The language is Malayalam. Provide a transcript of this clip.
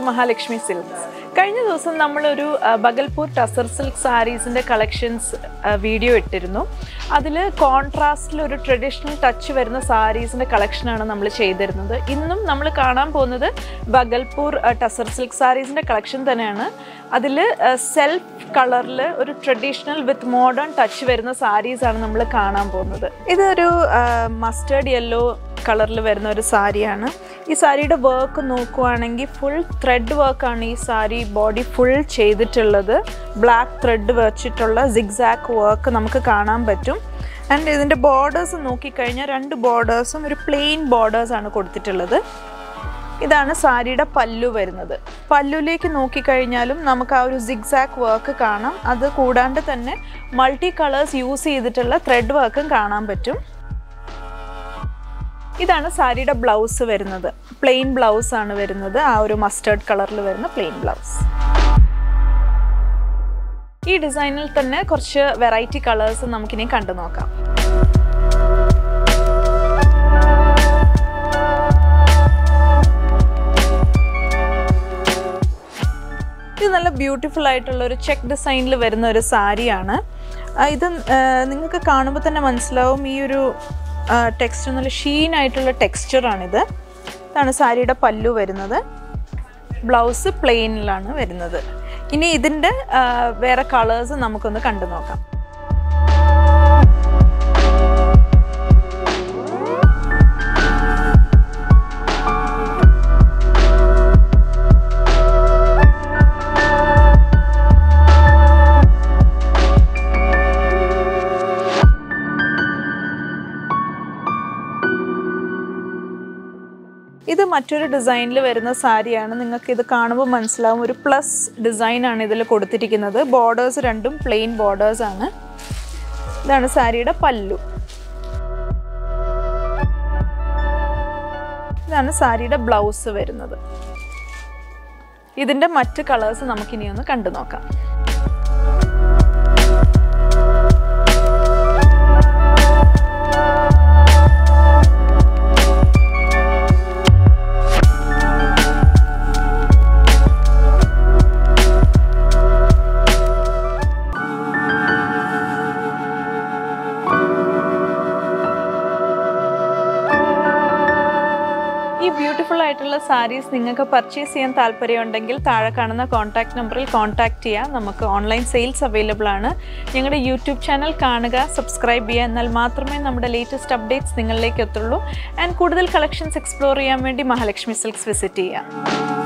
മഹാലക്ഷ്മി സിൽക്സ് കഴിഞ്ഞ ദിവസം നമ്മളൊരു ആ, ബഗൽപൂർ ടസർ സിൽക്ക് സാരീസിൻ്റെ കളക്ഷൻസ് വീഡിയോ ഇട്ടിരുന്നു അതിൽ കോൺട്രാസ്റ്റിൽ ഒരു ട്രഡീഷണൽ ടച്ച് വരുന്ന സാരീസിൻ്റെ കളക്ഷനാണ് നമ്മൾ ചെയ്തിരുന്നത് ഇന്നും നമ്മൾ കാണാൻ പോകുന്നത് ബഗൽപൂർ ആ, ടസർ സിൽക്ക് സാരീസിൻ്റെ കളക്ഷൻ തന്നെയാണ് അതിൽ സെൽഫ് കളറിൽ ഒരു ട്രഡീഷണൽ വിത്ത് മോഡേൺ ടച്ച് വരുന്ന സാരീസാണ് നമ്മൾ കാണാൻ പോകുന്നത് ഇതൊരു മസ്റ്റേർഡ് യെല്ലോ കളറിൽ വരുന്ന ഒരു സാരിയാണ് ഈ സാരിയുടെ വർക്ക് നോക്കുവാണെങ്കിൽ ഫുൾ ത്രെഡ് വർക്കാണ് ഈ സാരി ബോഡി ഫുൾ ചെയ്തിട്ടുള്ളത് ബ്ലാക്ക് ത്രെഡ് വെച്ചിട്ടുള്ള സിഗ്സാക്ക് വർക്ക് നമുക്ക് കാണാൻ പറ്റും ആൻഡ് ഇതിൻ്റെ ബോർഡേഴ്സ് നോക്കിക്കഴിഞ്ഞാൽ രണ്ട് ബോർഡേഴ്സും ഒരു പ്ലെയിൻ ബോർഡേഴ്സാണ് കൊടുത്തിട്ടുള്ളത് ഇതാണ് സാരിയുടെ പല്ലു വരുന്നത് പല്ലുലേക്ക് നോക്കിക്കഴിഞ്ഞാലും നമുക്ക് ആ ഒരു സിഗ്സാക്ക് വർക്ക് കാണാം അത് കൂടാണ്ട് തന്നെ മൾട്ടി കളേഴ്സ് യൂസ് ചെയ്തിട്ടുള്ള ത്രെഡ് വർക്കും കാണാൻ പറ്റും ഇതാണ് സാരിയുടെ ബ്ലൗസ് വരുന്നത് പ്ലെയിൻ ബ്ലൗസ് ആണ് വരുന്നത് ആ ഒരു മസ്റ്റേർഡ് കളറിൽ വരുന്ന പ്ലെയിൻ ബ്ലൗസ് ഈ ഡിസൈനിൽ തന്നെ കുറച്ച് വെറൈറ്റി കളേഴ്സ് നമുക്കിനി കണ്ടു നോക്കാം ഇത് നല്ല ബ്യൂട്ടിഫുൾ ആയിട്ടുള്ള ഒരു ചെക്ക് ഡിസൈനിൽ വരുന്ന ഒരു സാരിയാണ് ആ, ഇത് നിങ്ങൾക്ക് കാണുമ്പോൾ തന്നെ മനസ്സിലാവും ഈ ഒരു ടെക്സ്ചർ നല്ല ഷീൻ ആയിട്ടുള്ള ടെക്സ്ചറാണിത് ഇതാണ് സാരിയുടെ പല്ലു വരുന്നത് ബ്ലൗസ് പ്ലെയിനിലാണ് വരുന്നത് ഇനി ഇതിൻ്റെ ആ, വേറെ കളേഴ്സ് നമുക്കൊന്ന് കണ്ടു നോക്കാം ഇത് മറ്റൊരു ഡിസൈനിൽ വരുന്ന സാരിയാണ് നിങ്ങൾക്ക് ഇത് കാണുമ്പോൾ മനസ്സിലാവും ഒരു പ്ലസ് ഡിസൈനാണ് ഇതിൽ കൊടുത്തിരിക്കുന്നത് ബോർഡേഴ്സ് രണ്ടും പ്ലെയിൻ ബോർഡേഴ്സ് ആണ് ഇതാണ് സാരിയുടെ പല്ലു ഇതാണ് സാരിയുടെ ബ്ലൗസ് വരുന്നത് ഇതിൻ്റെ മറ്റ് കളേഴ്സ് നമുക്കിനി ഒന്ന് കണ്ടു നോക്കാം ഈ ബ്യൂട്ടിഫുൾ ആയിട്ടുള്ള സാരീസ് നിങ്ങൾക്ക് പർച്ചേസ് ചെയ്യാൻ താല്പര്യമുണ്ടെങ്കിൽ താഴെ കാണുന്ന കോൺടാക്ട് നമ്പറിൽ കോൺടാക്ട് ചെയ്യാം നമുക്ക് ഓൺലൈൻ സെയിൽസ് അവൈലബിൾ ആണ് ഞങ്ങളുടെ യൂട്യൂബ് ചാനൽ കാണുക സബ്സ്ക്രൈബ് ചെയ്യുക എന്നാൽ മാത്രമേ നമ്മുടെ ലേറ്റസ്റ്റ് അപ്ഡേറ്റ്സ് നിങ്ങളിലേക്ക് എത്തുള്ളൂ ആൻഡ് കൂടുതൽ കളക്ഷൻസ് എക്സ്പ്ലോർ ചെയ്യാൻ വേണ്ടി മഹാലക്ഷ്മി സിൽക്സ് വിസിറ്റ് ചെയ്യാം